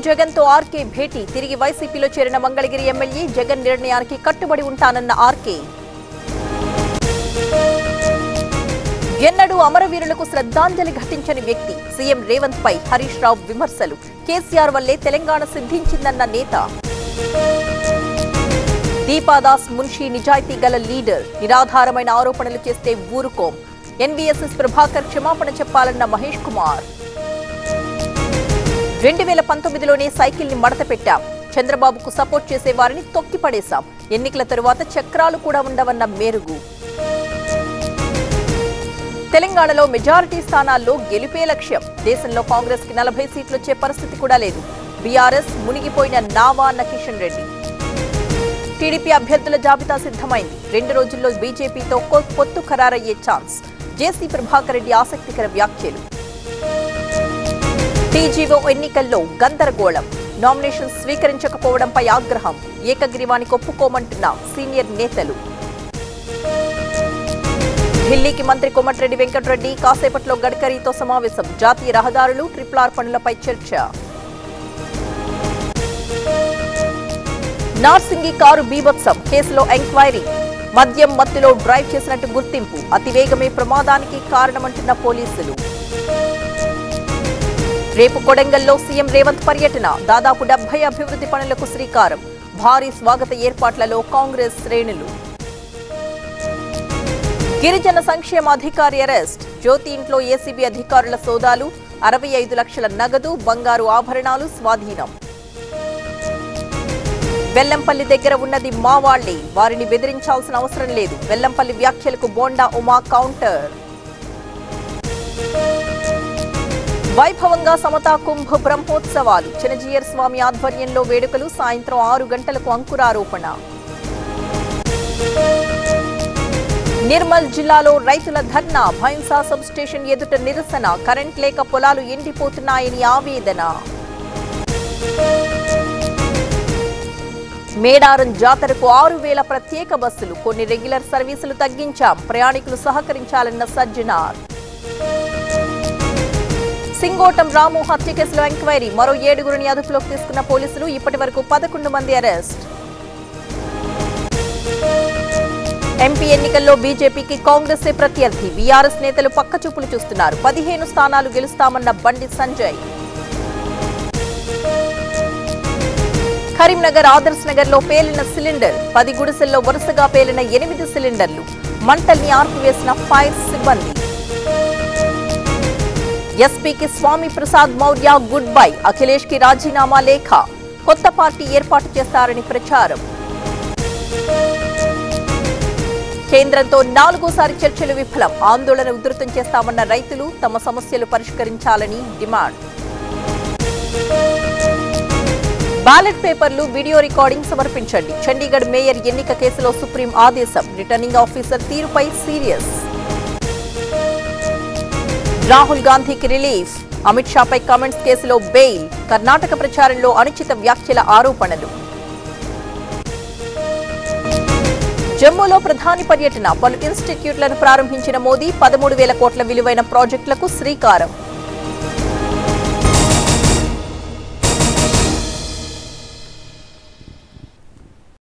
జగన్ తో ఆర్కే భేటీ తిరిగి వైసీపీలో చేరిన మంగళగిరి ఎమ్మెల్యే జగన్ నిర్ణయానికి కట్టుబడి ఉంటానన్న ఆర్కే ఎన్నడూ అమరవీరులకు శ్రద్ధాంజలి ఘటించని వ్యక్తి సీఎం రేవంత్ పై హరీష్ రావు విమర్శలు కేసీఆర్ వల్లే తెలంగాణ సిద్ధించిందన్న నేత దీపాదాస్ మున్షి నిజాయితీ గల లీడర్ నిరాధారమైన ఆరోపణలు చేస్తే ఊరుకోం ఎన్వీఎస్ఎస్ ప్రభాకర్ క్షమాపణ చెప్పాలన్న మహేష్ కుమార్ రెండు వేల పంతొమ్మిదిలోనే సైకిల్ ని మడత పెట్టాం చంద్రబాబుకు సపోర్ట్ చేసే వారిని తొక్కిపడేశాం ఎన్నికల తరువాత చక్రాలు కూడా ఉండవన్న మేరుగు తెలంగాణలో మెజారిటీ స్థానాల్లో గెలిపే లక్ష్యం దేశంలో కాంగ్రెస్ కి నలభై సీట్లు వచ్చే పరిస్థితి కూడా లేదు బీఆర్ఎస్ మునిగిపోయిన నావా అన్న కిషన్ రెడ్డి టీడీపీ అభ్యర్థుల జాబితా సిద్ధమైంది రెండు రోజుల్లో బీజేపీతో కొ- పొత్తు ఖరారయ్యే ఛాన్స్ జేసీ ప్రభాకర్ రెడ్డి ఆసక్తికర వ్యాఖ్యలు టీజీఓ ఎన్నికల్లో గందరగోళం నామినేషన్ స్వీకరించకపోవడంపై ఆగ్రహం ఏకగ్రీవానికి ఒప్పుకోమంటున్న సీనియర్ నేతలు ఢిల్లీకి మంత్రి కోమటిరెడ్డి వెంకటరెడ్డి కాసేపట్లో గడ్కరీతో సమావేశం జాతీయ రహదారులు ట్రిపుల్ ఆర్ పనులపై చర్చ నార్సింగి కారు బీభత్సం కేసులో ఎంక్వైరీ మద్యం మత్తులో డ్రైవ్ చేసినట్టు గుర్తింపు అతివేగమే ప్రమాదానికి కారణమంటున్న పోలీసులు రేపు కొడంగల్లో సీఎం రేవంత్ పర్యటన దాదాపు డెబ్బై అభివృద్ధి పనులకు శ్రీకారం భారీ స్వాగత ఏర్పాట్లలో కాంగ్రెస్ శ్రేణులు గిరిజన సంక్షేమ అధికారి అరెస్ట్ జ్యోతి ఇంట్లో ఏసీబీ అధికారుల సోదాలు అరవై ఐదు లక్షల నగదు బంగారు ఆభరణాలు స్వాధీనం వెల్లంపల్లి దగ్గర ఉన్నది మా వాళ్లే వారిని బెదిరించాల్సిన అవసరం లేదు వెల్లంపల్లి వ్యాఖ్యలకు బోండా ఉమా కౌంటర్ వైభవంగా సమతా కుంభ బ్రహ్మోత్సవాలు చినజీయర్ స్వామి ఆధ్వర్యంలో వేడుకలు సాయంత్రం ఆరు గంటలకు అంకురారోపణ నిర్మల్ జిల్లాలో రైతుల ధర్నా భైంసా సబ్ స్టేషన్ ఎదుట నిరసన కరెంట్ లేక పొలాలు ఎండిపోతున్నాయని ఆవేదన మేడారం జాతరకు ఆరు వేల ప్రత్యేక బస్సులు కొన్ని రెగ్యులర్ సర్వీసులు తగ్గించాం ప్రయాణికులు సహకరించాలన్న సజ్జనార్ సింగోటం రాము హత్య కేసులో ఎంక్వైరీ మరో ఏడుగురిని అదుపులోకి తీసుకున్న పోలీసులు ఇప్పటి వరకు పదకొండు మంది అరెస్ట్ ఎంపీ ఎన్నికల్లో బీజేపీకి కాంగ్రెసే ప్రత్యర్థి బీఆర్ఎస్ నేతలు పక్కచూపులు చూస్తున్నారు పదిహేను స్థానాలు గెలుస్తామన్న బండి సంజయ్ కరీంనగర్ ఆదర్శ్ నగర్ లో పేలిన సిలిండర్ పది గుడిసెల్లో వరుసగా పేలిన ఎనిమిది సిలిండర్లు మంటల్ని ఆర్పివేసిన ఫైర్ సిబ్బంది ఎస్పీకి స్వామి ప్రసాద్ మౌర్య గుడ్ బై అఖిలేష్ కి రాజీనామా లేఖ కొత్త పార్టీ ఏర్పాటు చేస్తారని ప్రచారం కేంద్రంతో నాలుగోసారి చర్చలు విఫలం ఆందోళన ఉధృతం చేస్తామన్న రైతులు తమ సమస్యలు పరిష్కరించాలని డిమాండ్ బ్యాలెట్ పేపర్లు వీడియో రికార్డింగ్ సమర్పించండి చండీగఢ్ మేయర్ ఎన్నిక కేసులో సుప్రీం ఆదేశం రిటర్నింగ్ ఆఫీసర్ తీరుపై సీరియస్ రాహుల్ గాంధీకి రిలీఫ్ అమిత్ షాపై కామెంట్స్ కేసులో బెయిల్ కర్ణాటక ప్రచారంలో అనుచిత వ్యాఖ్యల ఆరోపణలు జమ్మూలో ప్రధాని పర్యటన పలు ఇన్స్టిట్యూట్లను ప్రారంభించిన మోదీ పదమూడు వేల కోట్ల విలువైన ప్రాజెక్టులకు శ్రీకారం